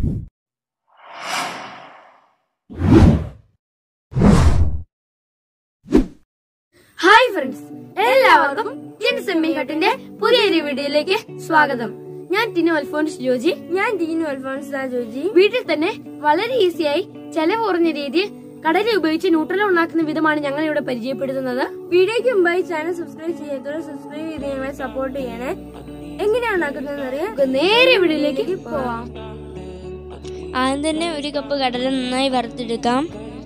hi friends എല്ലാവർക്കും ജിൻസമ്മി ഹട്ടിന്റെ പുതിയൊരു വീഡിയോയിലേക്ക് സ്വാഗതം ഞാൻ ടിനു അൽഫോൺസ് ജോജി ഞാൻ ടീനു അൽഫോൺസ് ദാ ജോജി വീട്ടിൽ തന്നെ വളരെ ഈസിയായി ചെലവ് കുറഞ്ഞ രീതിയിൽ കടലിൽ ഉപയോഗിച്ച് ന്യൂട്രൽ ഉണ്ടാക്കുന്ന വിധമാണ് ഞങ്ങൾ ഇവിടെ പരിചയപ്പെടുത്തുന്നത് വീഡിയോയ്ക്ക് മുമ്പായി ചാനൽ സബ്സ്ക്രൈബ് ചെയ്യാത്തവർ സബ്സ്ക്രൈബ് ചെയ്ത് ഞങ്ങളെ സപ്പോർട്ട് ചെയ്യണേ എങ്ങനെയാണ് ഉണ്ടാക്കുന്നതെന്ന് അറിയാം നമുക്ക് നേരെ വീഡിയോയിലേക്ക് പോവാം ആദ്യം തന്നെ ഒരു കപ്പ് കടല നന്നായി വറുത്തെടുക്കാം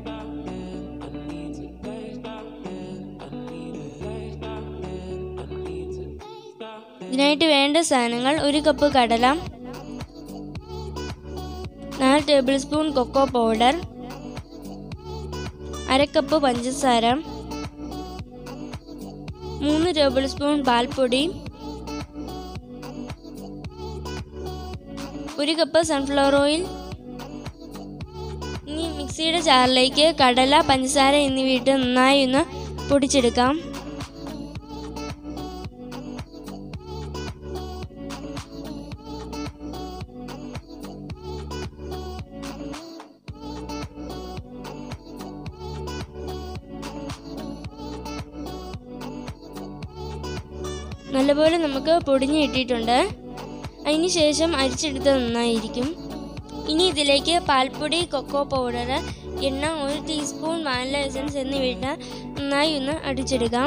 ഇതിനായിട്ട് വേണ്ട സാധനങ്ങൾ ഒരു കപ്പ് കടല നാല് ടേബിൾ സ്പൂൺ കൊക്കോ പൗഡർ അര കപ്പ് പഞ്ചസാര മൂന്ന് ടേബിൾ സ്പൂൺ പാൽപ്പൊടി ഒരു കപ്പ് സൺഫ്ലവർ ഓയിൽ ഇനി മിക്സിയുടെ ജാറിലേക്ക് കടല പഞ്ചസാര എന്നിവ ഇട്ട് നന്നായി ഒന്ന് പൊടിച്ചെടുക്കാം നല്ലപോലെ നമുക്ക് പൊടിഞ്ഞ് കിട്ടിയിട്ടുണ്ട് അതിന് ശേഷം അരിച്ചെടുത്ത് നന്നായിരിക്കും ഇനി ഇതിലേക്ക് പാൽപ്പൊടി കൊക്കോ പൗഡർ എണ്ണ ഒരു ടീസ്പൂൺ വാനില എസൻസ് എന്നിവ ഇട്ട് നന്നായി ഒന്ന് അടിച്ചെടുക്കാം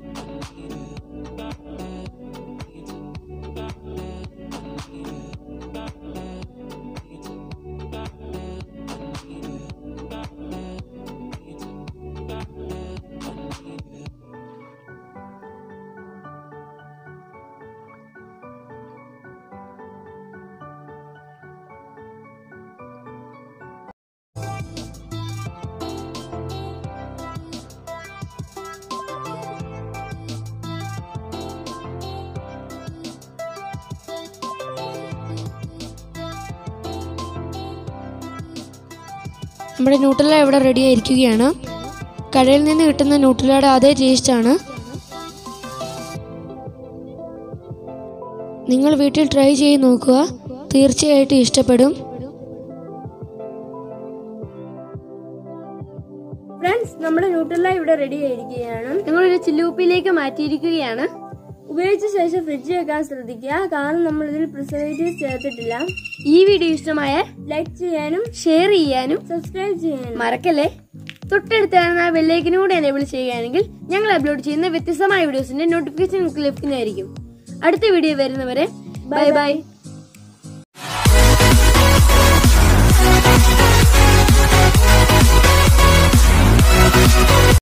നമ്മുടെ ന്യൂട്രല ഇവിടെ റെഡി ആയിരിക്കുകയാണ് കടയിൽ നിന്ന് കിട്ടുന്ന ന്യൂട്രലയുടെ അതേ ടേസ്റ്റാണ് നിങ്ങൾ വീട്ടിൽ ട്രൈ ചെയ്ത് നോക്കുക തീർച്ചയായിട്ടും ഇഷ്ടപ്പെടും ഫ്രണ്ട്സ് നമ്മുടെ ന്യൂട്രല ഇവിടെ റെഡി ആയിരിക്കുകയാണ് ഞങ്ങളൊരു ചില്ലുകുപ്പിയിലേക്ക് മാറ്റിയിരിക്കുകയാണ് ഉപയോഗിച്ച ശേഷം ഫ്രിഡ്ജ് വെക്കാൻ ശ്രദ്ധിക്കുക കാരണം നമ്മൾ ഇതിൽ പ്രിസർവേറ്റീവ്സ് ചേർത്തിട്ടില്ല ഈ വീഡിയോ ഇഷ്ടമായാൽ ലൈക്ക് ചെയ്യാനും ഷെയർ ചെയ്യാനും സബ്സ്ക്രൈബ് ചെയ്യാനും മറക്കല്ലേ തൊട്ടടുത്ത് കാണുന്ന ആ ബെല്ലൈക്കനും കൂടെ എനേബിൾ ചെയ്യുകയാണെങ്കിൽ ഞങ്ങൾ അപ്ലോഡ് ചെയ്യുന്ന വ്യത്യസ്തമായ വീഡിയോസിന്റെ നോട്ടിഫിക്കേഷൻ നിങ്ങൾക്ക് ലഭിക്കുന്നതായിരിക്കും അടുത്ത വീഡിയോ വരുന്നവരെ ബൈ ബൈ